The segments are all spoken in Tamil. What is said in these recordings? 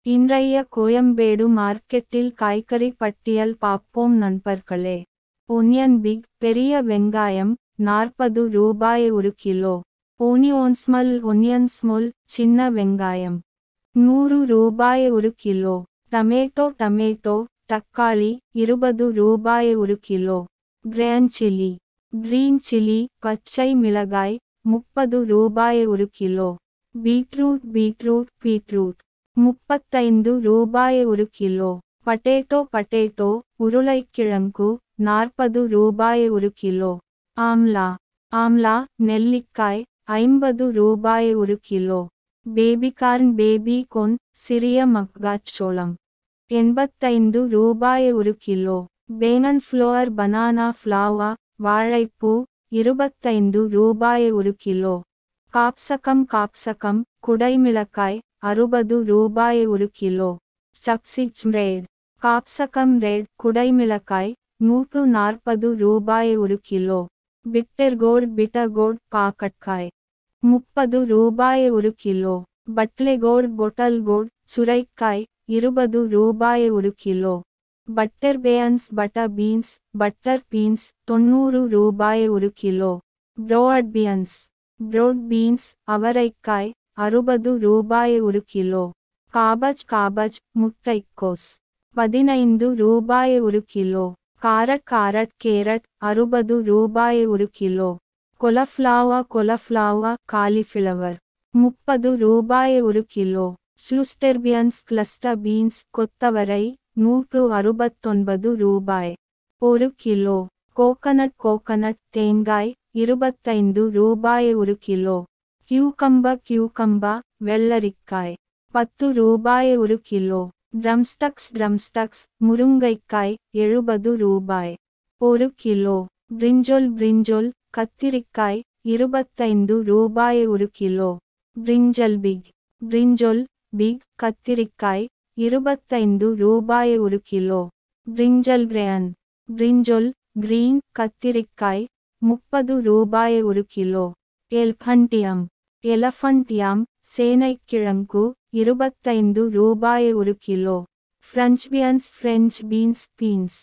இன்றைய கோயம்பேடு மார்க்கெட்டில் காய்கறி பட்டியல் பார்ப்போம் நண்பர்களே ஒனியன் பிக் பெரிய வெங்காயம் நாற்பது ரூபாய் ஒரு kilo onion small onion small சின்ன வெங்காயம் நூறு ரூபாய் ஒரு கிலோ டமேட்டோ டமேட்டோ தக்காளி இருபது ரூபாய் ஒரு kilo green chilli green chilli பச்சை மிளகாய் முப்பது ரூபாய் ஒரு கிலோ பீட்ரூட் பீட்ரூட் பீட்ரூட் முப்பத்தைந்து ரூபாய் ஒரு கிலோ பட்டேட்டோ பட்டேட்டோ உருளைக்கிழங்கு நாற்பது ரூபாய் ஒரு கிலோ ஆம்லா ஆம்லா நெல்லிக்காய் ஐம்பது ரூபாய் ஒரு கிலோ பேபிகார்ன் பேபி கொன் சிறிய மக்காச்சோளம் எண்பத்தைந்து ரூபாய் ஒரு kilo banana flower banana flower வாழைப்பூ இருபத்தைந்து ரூபாய் ஒரு கிலோ காப்சகம் காப்சகம் குடைமிளகாய் அறுபது ரூபாய் ஒரு கிலோ சப்சிச் ரேட் காப்சகம் ரேட் குடைமிளகாய் நூற்று நாற்பது ரூபாய் ஒரு கிலோ பிட்டர்கோட் பிட்டர்கோட் பாக்கட்காய் முப்பது ரூபாய் ஒரு கிலோ பட்லெகோட் பொட்டல்கோட் சுரைக்காய் இருபது ரூபாய் ஒரு kilo butter beans butter beans butter beans தொண்ணூறு ரூபாய் ஒரு kilo broad beans broad beans அவரைக்காய் அறுபது ரூபாய் ஒரு கிலோ காபஜ் காபஜ் முட்டைக்கோஸ் பதினைந்து ரூபாய் ஒரு கிலோ காரட் காரட் கேரட் அறுபது ரூபாய் ஒரு கிலோ கொலஃப்ளாவா கொலஃப்ளாவா காலிஃப்ளவர் முப்பது ரூபாய் ஒரு கிலோ ஸ்லுஸ்டர்பியன்ஸ் கிளஸ்டர் பீன்ஸ் கொத்தவரை நூற்று அறுபத்தொன்பது ரூபாய் ஒரு கிலோ கோகனட் கோகனட் தேங்காய் இருபத்தைந்து ரூபாய் ஒரு கிலோ கியூகம்பா கியூகம்பா வெள்ளரிக்காய் பத்து ரூபாய் ஒரு கிலோ ட்ரம்ஸ்டக்ஸ் ட்ரம்ஸ்டக்ஸ் முருங்கைக்காய் எழுபது ரூபாய் ஒரு கிலோ பிரிஞ்சொல் பிரிஞ்சொல் கத்திரிக்காய் இருபத்தைந்து ரூபாய் ஒரு kilo brinjal big brinjal big கத்திரிக்காய் இருபத்தைந்து ரூபாய் ஒரு kilo brinjal green brinjal green கத்திரிக்காய் முப்பது ரூபாய் ஒரு கிலோ எல்பண்டியம் எலஃபண்டியம் சேனைக்கிழங்கு இருபத்தைந்து ரூபாய் ஒரு kilo French beans French beans beans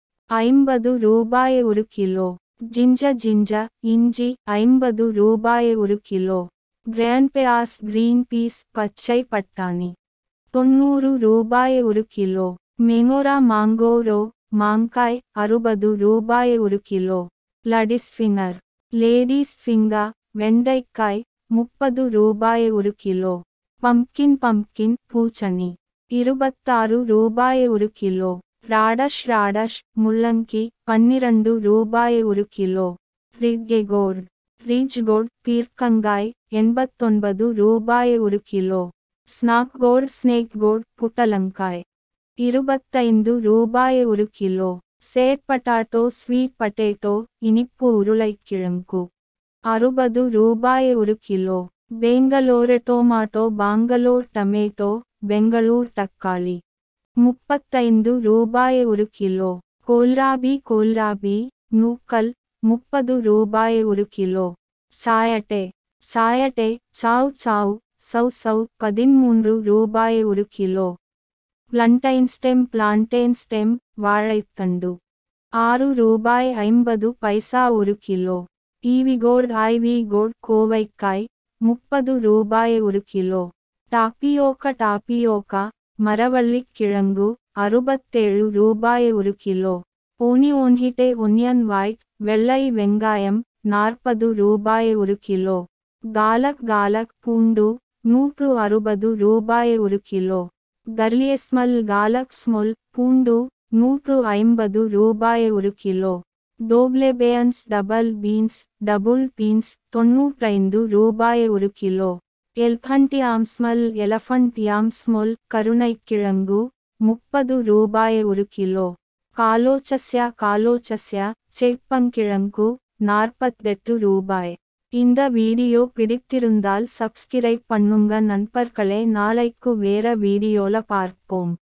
ஐம்பது ரூபாய் ஒரு கிலோ ஜிஞ்ச ஜிஞ்ச இஞ்சி ஐம்பது ரூபாய் ஒரு kilo green peas green peas பச்சை பட்டாணி தொண்ணூறு ரூபாய் ஒரு கிலோ மெங்கோரா மாங்கோரோ மாங்காய் அறுபது ரூபாய் ஒரு kilo ladies finger ladies finger வெண்டைக்காய் முப்பது ரூபாய் ஒரு கிலோ பம்கின் பம்கின் பூச்சணி இருபத்தாறு ரூபாய் ஒரு கிலோ ராடஷ் ராடஷ் முள்ளங்கி பன்னிரண்டு ரூபாய் ஒரு கிலோ ரிட்கெகோட் ரிச்கோட் பீர்க்கங்காய் எண்பத்தொன்பது ரூபாய் ஒரு kilo snake gourd snake gourd புட்டலங்காய் இருபத்தைந்து ரூபாய் ஒரு kilo sweet potato sweet potato இனிப்பு உருளைக்கிழங்கு அறுபது ரூபாய் ஒரு kilo Bengaluru tomato Bangalore tomato Bangalore தக்காளி முப்பத்தைந்து ரூபாய் ஒரு கிலோ கோல்ராபி கோல்ராபி நூக்கல் முப்பது ரூபாய் ஒரு kilo chayote chayote chow chow chow chow பதிமூன்று ரூபாய் ஒரு kilo plantain stem plantain stem வாழைத்தண்டு ஆறு ரூபாய் ஐம்பது பைசா ஒரு கிலோ ஈவிகோட் ஐவிகோட் கோவைக்காய் முப்பது ரூபாய் ஒரு கிலோ டாப்பியோக்கா டாப்பியோக்கா மரவள்ளிக் கிழங்கு அறுபத்தேழு ரூபாய் ஒரு கிலோ ஓனியோன்ஹிட்டே ஒனியன் ஒயிட் வெள்ளை வெங்காயம் நாற்பது ரூபாய் ஒரு கிலோ காலக் காலக் பூண்டு நூற்று அறுபது ரூபாய் ஒரு கிலோ கர்லியஸ்மல் காலக் ஸ்மொல் பூண்டு நூற்று ஐம்பது ரூபாய் ஒரு kilo double beans double beans double beans தொன்னூற்றைந்து ரூபாய் ஒரு கிலோ எல்பண்டியாம்ஸ்மல் எலஃபண்டியாம்ஸ்மொல் கருணைக்கிழங்கு முப்பது ரூபாய் ஒரு கிலோ காலோச்சஸ்யா காலோச்சஸ்யா சேப்பங்கிழங்கு நாற்பத்தெட்டு ரூபாய் இந்த வீடியோ பிடித்திருந்தால் சப்ஸ்கிரைப் பண்ணுங்க நண்பர்களே நாளைக்கு வேற வீடியோல பார்ப்போம்